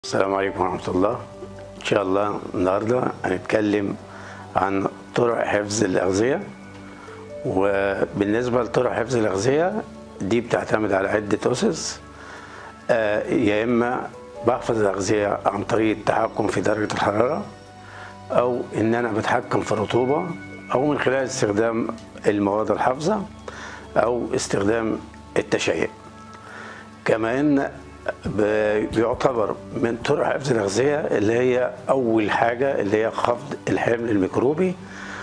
السلام عليكم ورحمة الله إن شاء الله النهاردة هنتكلم عن طرق حفظ الأغذية وبالنسبة لطرق حفظ الأغذية دي بتعتمد على عدة أسس آه، يا إما بحفظ الأغذية عن طريق التحكم في درجة الحرارة أو إن أنا بتحكم في الرطوبة أو من خلال استخدام المواد الحافظة أو استخدام التشيع كما ان ب- بيعتبر من طرق حفظ الاغذيه اللي هي اول حاجه اللي هي خفض الحمل الميكروبي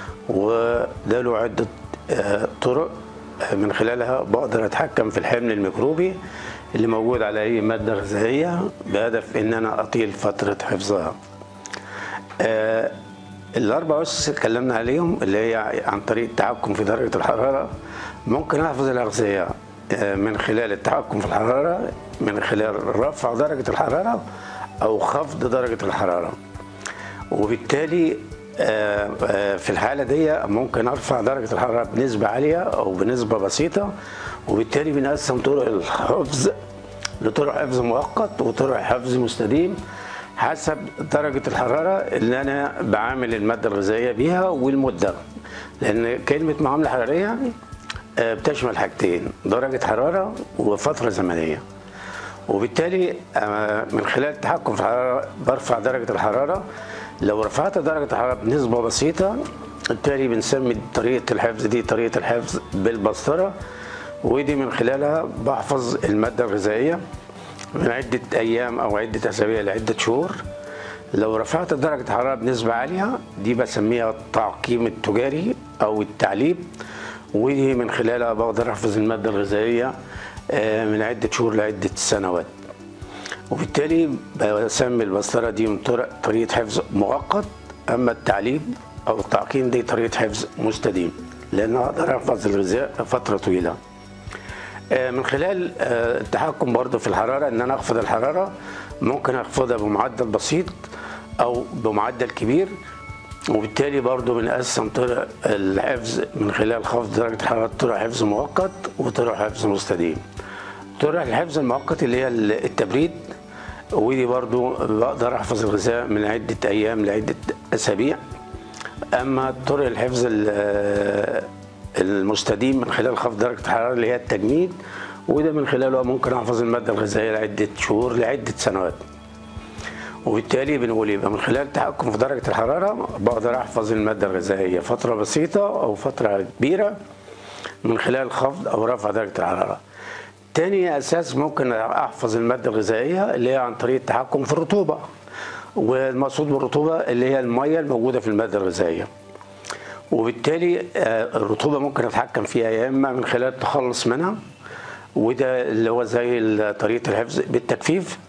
وده له عده آه، طرق آه، من خلالها بقدر اتحكم في الحمل الميكروبي اللي موجود على اي ماده غذائيه بهدف ان انا اطيل فتره حفظها. آه، الاربع اسس اللي اتكلمنا عليهم اللي هي عن طريق التحكم في درجه الحراره ممكن احفظ الاغذيه آه، من خلال التحكم في الحراره من خلال رفع درجه الحراره او خفض درجه الحراره وبالتالي آه، آه، في الحاله دي ممكن ارفع درجه الحراره بنسبه عاليه او بنسبه بسيطه وبالتالي بنقسم طرق الحفظ لطرق حفظ مؤقت وطرق حفظ مستديم حسب درجة الحرارة اللي أنا بعامل المادة الغذائية بيها والمدة لأن كلمة معاملة حرارية آه، بتشمل حاجتين درجة حرارة وفترة زمنية وبالتالي آه، من خلال التحكم في الحرارة برفع درجة الحرارة لو رفعت درجة الحرارة بنسبة بسيطة بالتالي بنسمي طريقة الحفظ دي طريقة الحفظ بالبسطرة ودي من خلالها بحفظ المادة الغذائية من عدة أيام أو عدة أسابيع لعدة شهور لو رفعت درجة الحرارة بنسبة عالية دي بسميها التعقيم التجاري أو التعليب ودي من خلالها بقدر أحفظ المادة الغذائية آه، من عدة شهور لعدة سنوات وبالتالي بسمي البسطرة دي من طرق طريقة حفظ مؤقت أما التعليب أو التعقيم دي طريقة حفظ مستديم لأن أقدر أحفظ الغذاء فترة طويلة آه، من خلال آه، التحكم برضه في الحرارة ان انا اخفض الحرارة ممكن اخفضها بمعدل بسيط او بمعدل كبير وبالتالي برضه بنقسم طرق الحفظ من خلال خفض درجة الحرارة طرق حفظ مؤقت وطرق حفظ مستديم طرق الحفظ المؤقت اللي هي التبريد ودي برضو بقدر احفظ الغذاء من عدة ايام لعدة اسابيع اما طرق الحفظ ال- المستديم من خلال خفض درجه الحراره اللي هي التجميد وده من خلاله ممكن احفظ الماده الغذائيه لعده شهور لعده سنوات وبالتالي بنقول يبقى من خلال التحكم في درجه الحراره بقدر احفظ الماده الغذائيه فتره بسيطه او فتره كبيره من خلال خفض او رفع درجه الحراره تاني اساس ممكن احفظ الماده الغذائيه اللي هي عن طريق التحكم في الرطوبه والمقصود بالرطوبه اللي هي الميه الموجوده في الماده الغذائيه وبالتالي آه، الرطوبه ممكن اتحكم فيها يا اما من خلال التخلص منها وده اللي هو زي طريقه الحفظ بالتجفيف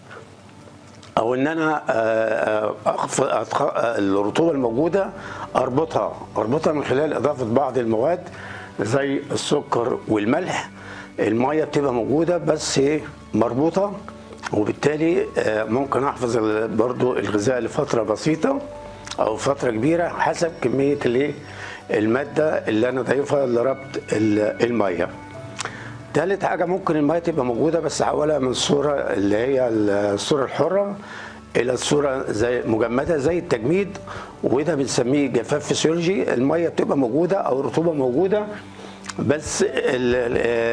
او ان انا آه، آه، أخف أتخ... آه، الرطوبه الموجوده اربطها اربطها من خلال اضافه بعض المواد زي السكر والملح الميه بتبقى موجوده بس إيه؟ مربوطه وبالتالي آه، ممكن احفظ ال- برضو الغذاء لفتره بسيطه او فتره كبيره حسب كميه الايه الماده اللي انا ضايفها لربط ال- الميه تالت حاجة ممكن المية تبقى موجودة بس أحولها من الصورة اللي هي الصورة الحرة إلى الصورة زي مجمدة زي التجميد وده بنسميه جفاف فسيولوجي المية بتبقى موجودة أو الرطوبة موجودة بس ال-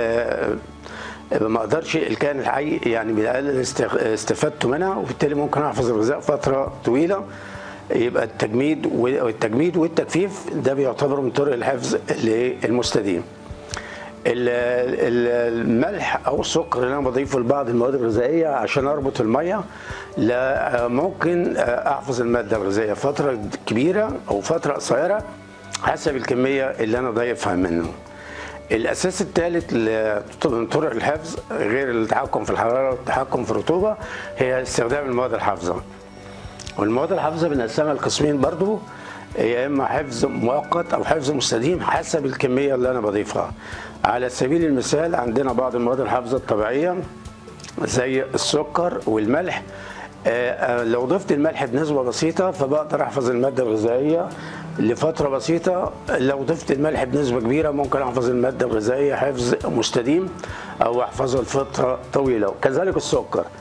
ال- ما اقدرش الكائن الحي يعني بيقلل استخ- استفادته منها وبالتالي ممكن احفظ الغذاء فتره طويله يبقى التجميد والتجميد والتجفيف ده بيعتبر من طرق الحفظ اللي المستديم. ال- ال- الملح او السكر اللي انا بضيفه لبعض المواد الغذائيه عشان اربط الميه لا ممكن احفظ الماده الغذائيه فتره كبيره او فتره قصيره حسب الكميه اللي انا ضايفها منه. الاساس الثالث من طرق الحفظ غير التحكم في الحراره والتحكم في الرطوبه هي استخدام المواد الحافظه. والمواد الحافظه بنقسمها لقسمين برضو يا اما حفظ مؤقت او حفظ مستديم حسب الكميه اللي انا بضيفها على سبيل المثال عندنا بعض المواد الحافظه الطبيعيه زي السكر والملح آه، آه، لو ضفت الملح بنسبه بسيطه فبقدر احفظ الماده الغذائيه لفتره بسيطه لو ضفت الملح بنسبه كبيره ممكن احفظ الماده الغذائيه حفظ مستديم او احفظها لفتره طويله وكذلك السكر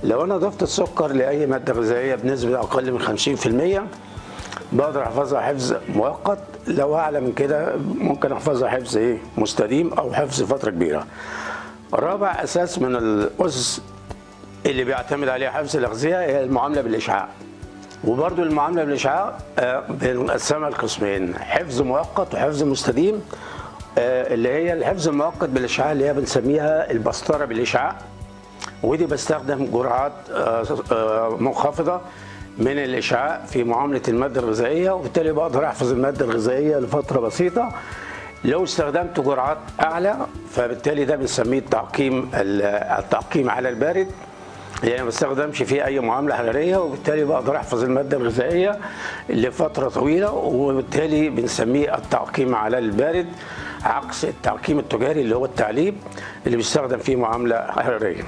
لو انا ضفت السكر لاي ماده غذائيه بنسبه اقل من 50% بقدر احفظها حفظ مؤقت لو اعلى من كده ممكن احفظها حفظ ايه مستديم او حفظ فتره كبيره رابع اساس من الاسس اللي بيعتمد عليها حفظ الاغذيه هي المعامله بالاشعاع وبرضو المعامله بالاشعاع آه، بنقسمها لقسمين حفظ مؤقت وحفظ مستديم آه، اللي هي الحفظ المؤقت بالاشعاع اللي هي بنسميها البسطره بالاشعاع ودي بستخدم جرعات آه، آه، منخفضه من الاشعاع في معامله الماده الغذائيه وبالتالي بقدر احفظ الماده الغذائيه لفتره بسيطه لو استخدمت جرعات اعلى فبالتالي ده بنسميه التعقيم التعقيم على البارد يعني ما بستخدمش فيه اي معامله حراريه وبالتالي بقدر احفظ الماده الغذائيه لفتره طويله وبالتالي بنسميه التعقيم على البارد عكس التعقيم التجاري اللي هو التعليب اللي بيستخدم فيه معامله حراريه.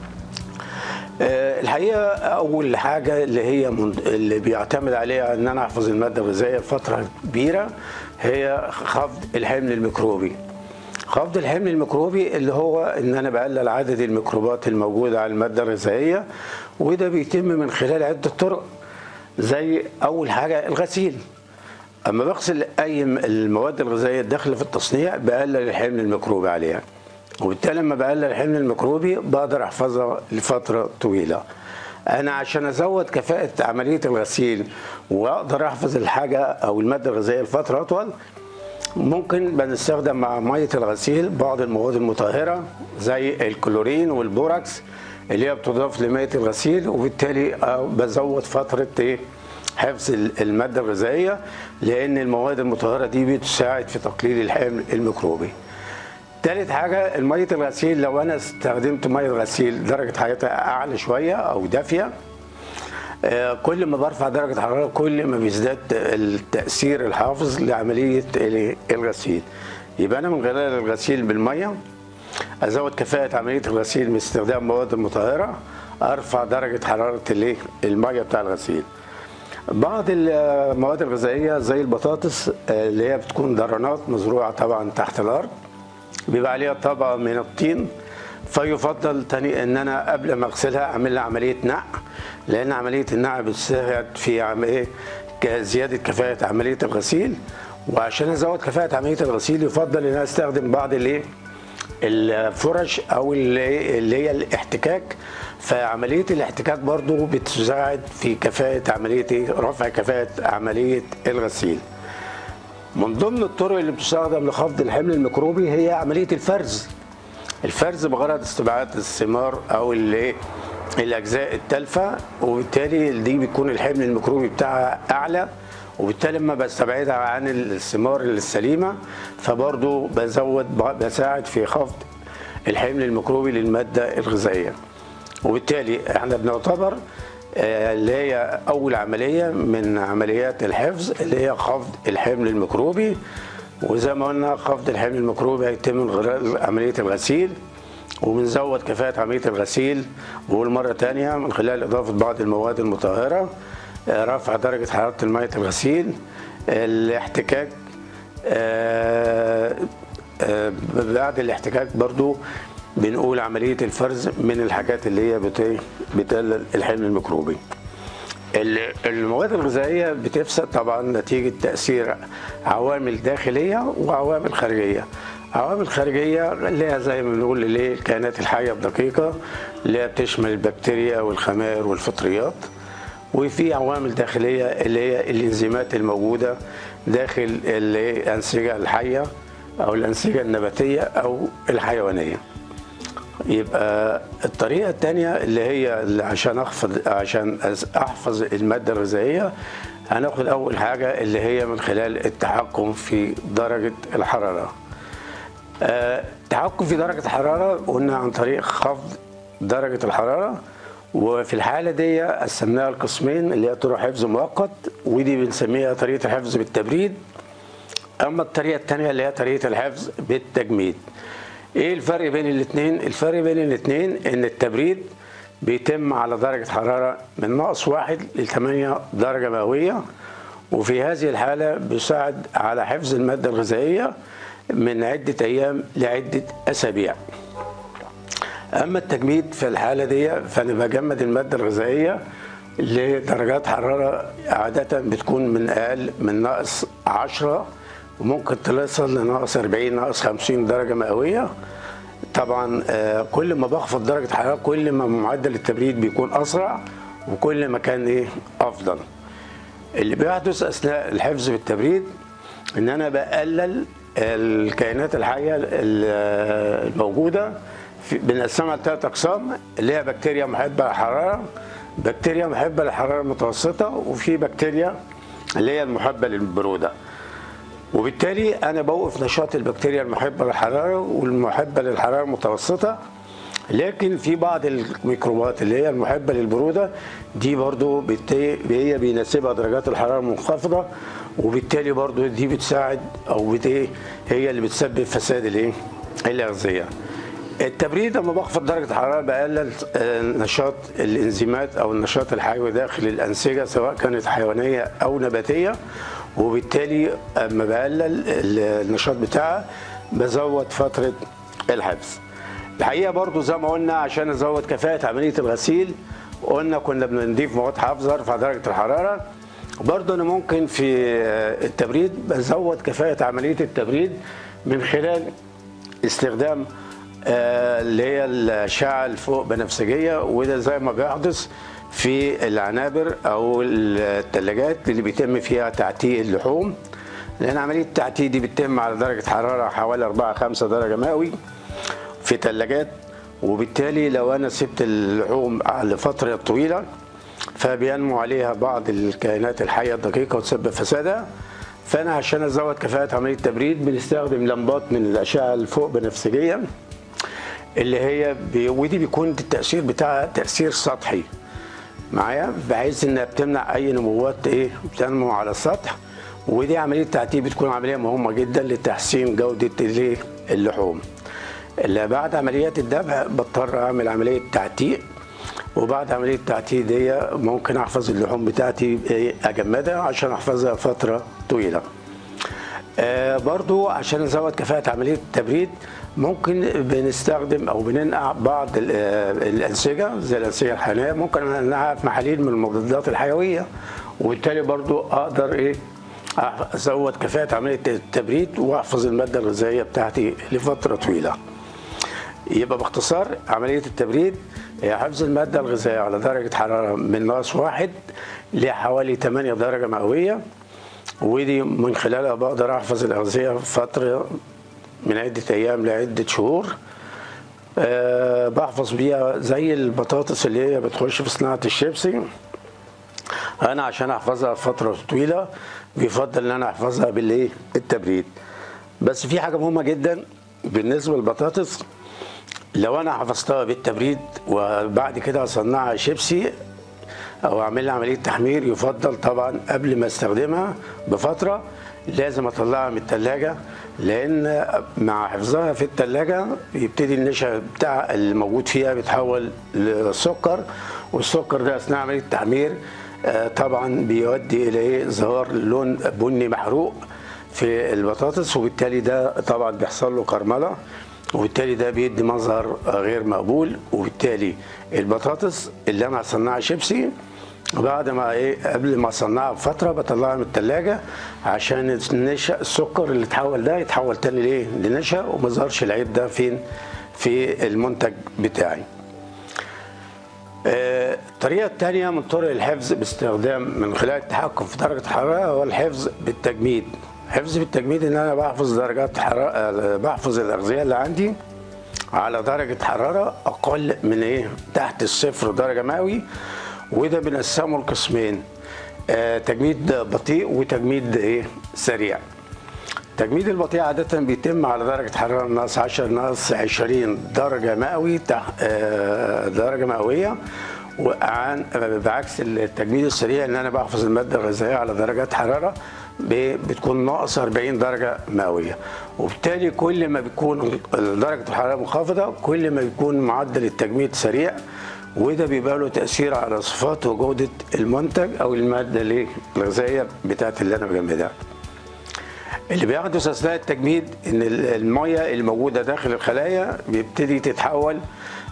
آه، الحقيقه اول حاجه اللي هي من- اللي بيعتمد عليها ان انا احفظ الماده الغذائيه لفتره كبيره هي خفض الحمل الميكروبي. خفض الحمل الميكروبي اللي هو ان انا بقلل عدد الميكروبات الموجوده على الماده الغذائيه وده بيتم من خلال عده طرق زي اول حاجه الغسيل اما بغسل اي م- المواد الغذائيه الداخله في التصنيع بقلل الحمل الميكروبي عليها وبالتالي لما بقلل الحمل الميكروبي بقدر احفظها لفتره طويله انا عشان ازود كفاءه عمليه الغسيل واقدر احفظ الحاجه او الماده الغذائيه لفتره اطول ممكن بنستخدم مع ميه الغسيل بعض المواد المطهره زي الكلورين والبوراكس اللي هي بتضاف لميه الغسيل وبالتالي آه، بزود فتره ايه حفظ ال- الماده الغذائيه لان المواد المطهره دي بتساعد في تقليل الحمل الميكروبي. تالت حاجه الميه الغسيل لو انا استخدمت ميه غسيل درجه حرارتها اعلى شويه او دافيه آه، كل ما برفع درجة الحرارة كل ما بيزداد التأثير الحافظ لعملية ال- الغسيل يبقى أنا من خلال الغسيل بالمية أزود كفاءة عملية الغسيل باستخدام المواد المطهرة أرفع درجة حرارة الإيه؟ المية بتاع الغسيل بعض المواد الغذائية زي البطاطس آه، اللي هي بتكون درنات مزروعة طبعا تحت الأرض بيبقى عليها طبقة من الطين فيفضل تاني ان انا قبل ما اغسلها اعمل لها عمليه نقع لان عمليه النقع بتساعد في عم ايه ك- زياده كفاءه عمليه الغسيل وعشان ازود كفاءه عمليه الغسيل يفضل ان انا استخدم بعض الايه الفرش او اللي اللي هي الاحتكاك فعمليه الاحتكاك برضو بتساعد في كفاءه عمليه إيه؟ رفع كفاءه عمليه الغسيل من ضمن الطرق اللي بتستخدم لخفض الحمل الميكروبي هي عمليه الفرز الفرز بغرض استبعاد الثمار او اللي الاجزاء التالفه وبالتالي دي بيكون الحمل الميكروبي بتاعها اعلى وبالتالي لما بستبعدها عن الثمار السليمه فبرضه بزود بساعد في خفض الحمل الميكروبي للماده الغذائيه وبالتالي احنا بنعتبر آه، اللي هي اول عمليه من عمليات الحفظ اللي هي خفض الحمل الميكروبي وزي ما قلنا خفض الحمل الميكروبي هيتم من خلال عمليه الغسيل وبنزود كفاءة عملية الغسيل بقول مرة تانية من خلال إضافة بعض المواد المطهرة آه، رفع درجة حرارة المية الغسيل الاحتكاك آه، آه، بعد الاحتكاك برضو بنقول عملية الفرز من الحاجات اللي هي بت- بتقلل الحمل الميكروبي ال- المواد الغذائية بتفسد طبعا نتيجة تأثير عوامل داخلية وعوامل خارجية عوامل خارجية اللي هي زي ما بنقول اللي هي الكائنات الحية الدقيقة اللي هي بتشمل البكتيريا والخمائر والفطريات وفي عوامل داخلية اللي هي الإنزيمات الموجودة داخل اللي هي الأنسجة الحية أو الأنسجة النباتية أو الحيوانية يبقى الطريقة التانية اللي هي اللي عشان أحفظ عشان أز- أحفظ المادة الغذائية هناخد أول حاجة اللي هي من خلال التحكم في درجة الحرارة. آه، التحكم في درجة الحرارة قلنا عن طريق خفض درجة الحرارة وفي الحالة دي قسمناها لقسمين اللي هي طرق حفظ مؤقت ودي بنسميها طريقة الحفظ بالتبريد اما الطريقه الثانيه اللي هي طريقه الحفظ بالتجميد ايه الفرق بين الاثنين الفرق بين الاثنين ان التبريد بيتم على درجه حراره من ناقص واحد ل 8 درجه مئويه وفي هذه الحاله بيساعد على حفظ الماده الغذائيه من عده ايام لعده اسابيع اما التجميد في الحاله دي فانا بجمد الماده الغذائيه لدرجات حراره عاده بتكون من اقل من ناقص 10 وممكن توصل لناقص 40 ناقص 50 درجه مئويه طبعا آه، كل ما بخفض درجه الحراره كل ما معدل التبريد بيكون اسرع وكل ما كان ايه افضل اللي بيحدث اثناء الحفظ بالتبريد ان انا بقلل الكائنات الحيه الموجوده في- بنقسمها لثلاث اقسام اللي هي بكتيريا محبه للحراره بكتيريا محبه للحراره المتوسطه وفي بكتيريا اللي هي المحبه للبروده وبالتالي انا بوقف نشاط البكتيريا المحبه للحراره والمحبه للحراره المتوسطه لكن في بعض الميكروبات اللي هي المحبه للبروده دي برضو بالتالي هي بيناسبها درجات الحراره المنخفضه وبالتالي برضو دي بتساعد او بت إيه؟ هي اللي بتسبب فساد الايه الاغذيه التبريد لما بخفض درجه الحراره بقلل آه، نشاط الانزيمات او النشاط الحيوي داخل الانسجه سواء كانت حيوانيه او نباتيه وبالتالي اما بقلل النشاط بتاعها بزود فتره الحفظ الحقيقه برضو زي ما قلنا عشان ازود كفاءه عمليه الغسيل قلنا كنا بنضيف مواد حافظه ارفع درجه الحراره برضو انا ممكن في آه، التبريد بزود كفاءه عمليه التبريد من خلال استخدام آه، اللي هي الاشعه الفوق بنفسجيه وده زي ما بيحدث في العنابر او الثلاجات اللي بيتم فيها تعتيق اللحوم لان عمليه التعتيق دي بتتم على درجه حراره حوالي 4 5 درجه مئوي في ثلاجات وبالتالي لو انا سبت اللحوم لفتره طويله فبينمو عليها بعض الكائنات الحيه الدقيقه وتسبب فسادها فانا عشان ازود كفاءه عمليه التبريد بنستخدم لمبات من الاشعه الفوق بنفسجيه اللي هي بي ودي بيكون التاثير بتاعها تاثير سطحي معايا بحيث انها بتمنع اي نموات ايه بتنمو على السطح ودي عمليه تعتيب بتكون عمليه مهمه جدا لتحسين جوده الايه اللحوم اللي بعد عمليات الذبح بضطر اعمل عمليه تعتيق وبعد عمليه التعتيق دي ممكن احفظ اللحوم بتاعتي إيه، اجمدها عشان احفظها فتره طويله آه، برضو عشان نزود كفاءة عملية التبريد ممكن بنستخدم أو بننقع بعض ال- آه، الأنسجة زي الأنسجة الحيوانية ممكن أنقعها في محاليل من المضادات الحيوية وبالتالي برضو أقدر إيه أح- أزود كفاءة عملية التبريد وأحفظ المادة الغذائية بتاعتي لفترة طويلة يبقى باختصار عملية التبريد هي حفظ المادة الغذائية على درجة حرارة من ناقص واحد لحوالي 8 درجة مئوية ودي من خلالها بقدر أحفظ الأغذية فترة من عدة أيام لعدة شهور أه بحفظ بيها زي البطاطس اللي هي بتخش في صناعة الشيبسي أنا عشان أحفظها فترة طويلة بيفضل إن أنا أحفظها بالإيه؟ التبريد بس في حاجة مهمة جدا بالنسبة للبطاطس لو انا حفظتها بالتبريد وبعد كده اصنعها شيبسي او اعمل لها عمليه تحمير يفضل طبعا قبل ما استخدمها بفتره لازم اطلعها من الثلاجه لان مع حفظها في الثلاجه يبتدي النشا بتاع الموجود فيها بيتحول لسكر والسكر ده اثناء عمليه التحمير آه، طبعا بيؤدي الى إيه؟ ظهور لون بني محروق في البطاطس وبالتالي ده طبعا بيحصل له كرمله وبالتالي ده بيدي مظهر غير مقبول وبالتالي البطاطس اللي انا هصنعها شيبسي بعد ما ايه قبل ما اصنعها بفتره بطلعها من الثلاجه عشان النشا السكر اللي اتحول ده يتحول تاني ليه لنشا وما يظهرش العيب ده فين في المنتج بتاعي آه، الطريقة الثانية من طرق الحفظ باستخدام من خلال التحكم في درجة الحرارة هو الحفظ بالتجميد. حفظ بالتجميد إن أنا بحفظ درجات حرارة بحفظ الأغذية اللي عندي على درجة حرارة أقل من إيه؟ تحت الصفر درجة مئوي وده بنقسمه لقسمين آه، تجميد بطيء وتجميد إيه؟ سريع. تجميد البطيء عادة بيتم على درجة حرارة ناقص 10 ناقص 20 درجة مئوي تح... آه، درجة مئوية وعن بعكس التجميد السريع ان انا بحفظ المادة الغذائية على درجات حرارة ب- بتكون ناقص 40 درجة مئوية وبالتالي كل ما بيكون درجة الحرارة منخفضة كل ما بيكون معدل التجميد سريع وده بيبقى له تأثير على صفات وجودة المنتج أو المادة اللي- الغذائية بتاعت اللي أنا بجمدها. اللي بيحدث اثناء التجميد ان ال- الميه الموجوده داخل الخلايا بيبتدي تتحول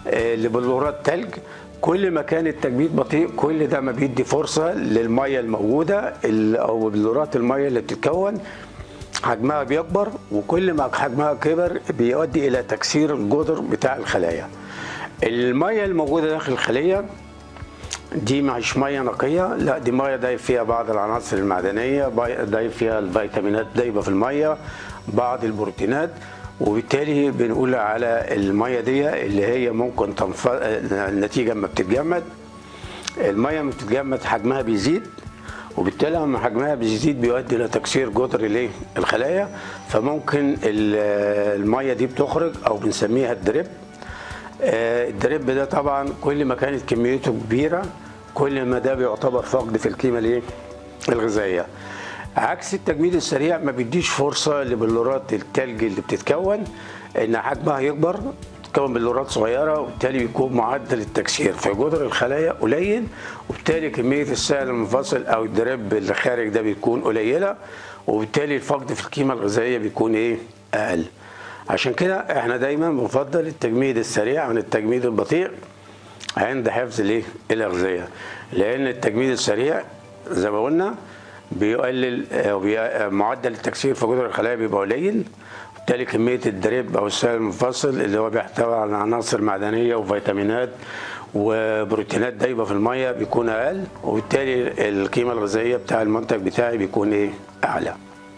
آه، لبلورات تلج كل ما كان التجميد بطيء كل ده ما بيدي فرصه للميه الموجوده ال- او بلورات الميه اللي بتتكون حجمها بيكبر وكل ما حجمها كبر بيؤدي الى تكسير الجدر بتاع الخلايا الميه الموجوده داخل الخليه دي مش ميه نقيه لا دي ميه دايب فيها بعض العناصر المعدنيه باي- دايب فيها الفيتامينات دايبه في الميه بعض البروتينات وبالتالي بنقول على الميه دي اللي هي ممكن تنف... النتيجه لما بتتجمد الميه لما بتتجمد حجمها بيزيد وبالتالي لما حجمها بيزيد بيؤدي الى تكسير جدر الايه الخلايا فممكن ال- الميه دي بتخرج او بنسميها الدريب آه، الدريب ده طبعا كل ما كانت كميته كبيره كل ما ده بيعتبر فقد في القيمه الايه الغذائيه عكس التجميد السريع ما بيديش فرصه لبلورات التلج اللي بتتكون ان حجمها يكبر تتكون بلورات صغيره وبالتالي بيكون معدل التكسير في جدر الخلايا قليل وبالتالي كميه السائل المنفصل او الدريب اللي خارج ده بيكون قليله وبالتالي الفقد في القيمه الغذائيه بيكون ايه اقل عشان كده احنا دايما بنفضل التجميد السريع عن التجميد البطيء عند حفظ الايه الاغذيه لان التجميد السريع زي ما قلنا بيقلل آه، وبي- آه، معدل التكسير في جدر الخلايا بيبقى قليل وبالتالي كميه الدريب او السائل المنفصل اللي هو بيحتوي على عناصر معدنيه وفيتامينات وبروتينات دايبه في الميه بيكون اقل وبالتالي القيمه الغذائيه بتاع المنتج بتاعي بيكون ايه اعلى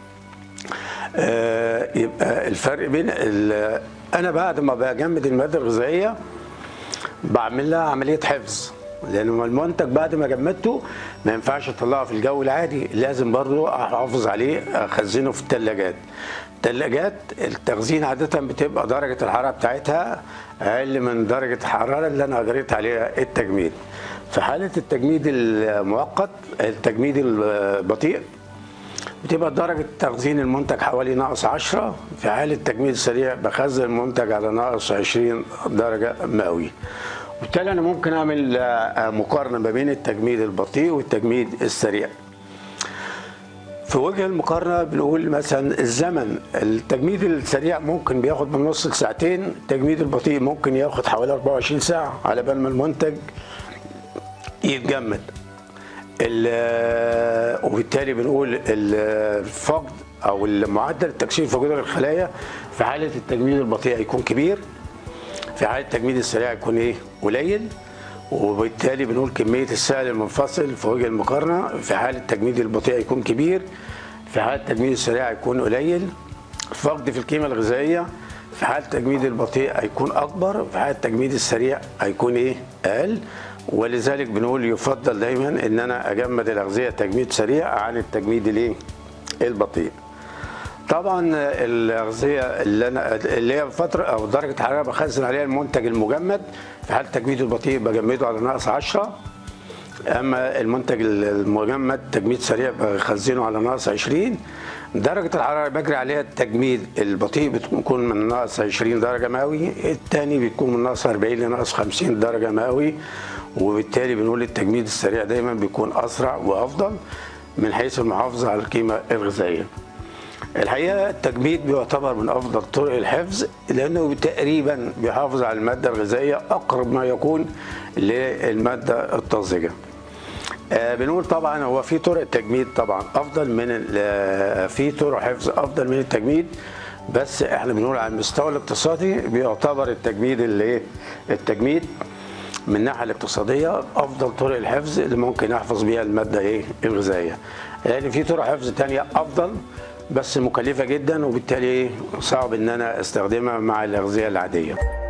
آه، يبقى الفرق بين ال- انا بعد ما بجمد الماده الغذائيه بعمل لها عمليه حفظ لان المنتج بعد ما جمدته ما ينفعش اطلعه في الجو العادي لازم برضو احافظ عليه اخزنه في الثلاجات الثلاجات التخزين عاده بتبقى درجه الحراره بتاعتها اقل من درجه الحراره اللي انا اجريت عليها التجميد في حاله التجميد المؤقت التجميد البطيء بتبقى درجة تخزين المنتج حوالي ناقص 10 في حالة تجميد السريع بخزن المنتج على ناقص 20 درجة مئوية وبالتالي أنا ممكن أعمل آه، مقارنة ما بين التجميد البطيء والتجميد السريع في وجه المقارنة بنقول مثلا الزمن التجميد السريع ممكن بياخد من نص لساعتين التجميد البطيء ممكن ياخد حوالي 24 ساعة على بال ما المنتج يتجمد ال- وبالتالي بنقول الفقد او معدل التكسير في جدر الخلايا في حاله التجميد البطيء يكون كبير في حاله التجميد السريع يكون ايه قليل وبالتالي بنقول كميه السائل المنفصل في وجه المقارنه في حاله التجميد البطيء يكون كبير في حاله التجميد السريع يكون قليل فقد في القيمه الغذائيه في حاله التجميد البطيء هيكون اكبر في حاله التجميد السريع هيكون ايه اقل ولذلك بنقول يفضل دايما ان انا اجمد الاغذيه تجميد سريع عن التجميد الايه البطيء طبعا الاغذيه اللي انا اللي هي فتره او درجه حراره بخزن عليها المنتج المجمد في حاله التجميد البطيء بجمده على ناقص 10 اما المنتج المجمد تجميد سريع بخزنه على ناقص 20 درجة الحرارة بجري عليها التجميد البطيء بتكون من ناقص 20 درجة مئوي الثاني بيكون من ناقص 40 لناقص 50 درجة مئوي وبالتالي بنقول التجميد السريع دايما بيكون أسرع وأفضل من حيث المحافظة على القيمة الغذائية الحقيقه التجميد بيعتبر من افضل طرق الحفظ لانه تقريبا بيحافظ على الماده الغذائيه اقرب ما يكون للماده الطازجه. آه، بنقول طبعا هو في طرق تجميد طبعا افضل من ال- في طرق حفظ افضل من التجميد بس احنا بنقول على المستوى الاقتصادي بيعتبر التجميد اللي ايه التجميد من الناحيه الاقتصاديه افضل طرق الحفظ اللي ممكن احفظ بيها الماده ايه الغذائيه لان في طرق حفظ تانية افضل بس مكلفه جدا وبالتالي صعب ان انا استخدمها مع الاغذيه العاديه